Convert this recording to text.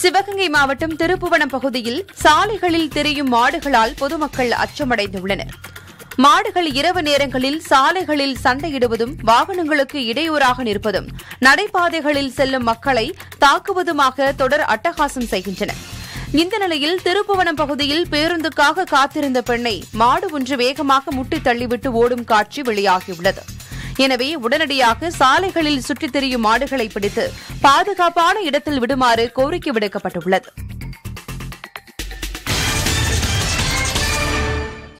சிவகங்கை மாவட்டம் திருப்புவனம் பகுதியில் சாலைகளில் திரியும் மாடுகளால் பொதுமக்கள் அச்சமடைந்துள்ளனர் மாடுகள் இரவு நேரங்களில் சாலைகளில் சண்டையிடுவதும் வாகனங்களுக்கு இடையூறாக நிற்பதும் நடைபாதைகளில் செல்லும் மக்களை தாக்குவதுமாக தொடர் அட்டகாசம் செய்கின்றன இந்த நிலையில் திருப்புவனம் பகுதியில் பேருந்துக்காக காத்திருந்த பெண்ணை மாடு ஒன்று வேகமாக முட்டித் தள்ளிவிட்டு ஓடும் காட்சி வெளியாகியுள்ளது எனவே உடனடியாக சாலைகளில் சுற்றித் திரியும் மாடுகளை பிடித்து பாதுகாப்பான இடத்தில் விடுமாறு கோரிக்கை விடுக்கப்பட்டுள்ளது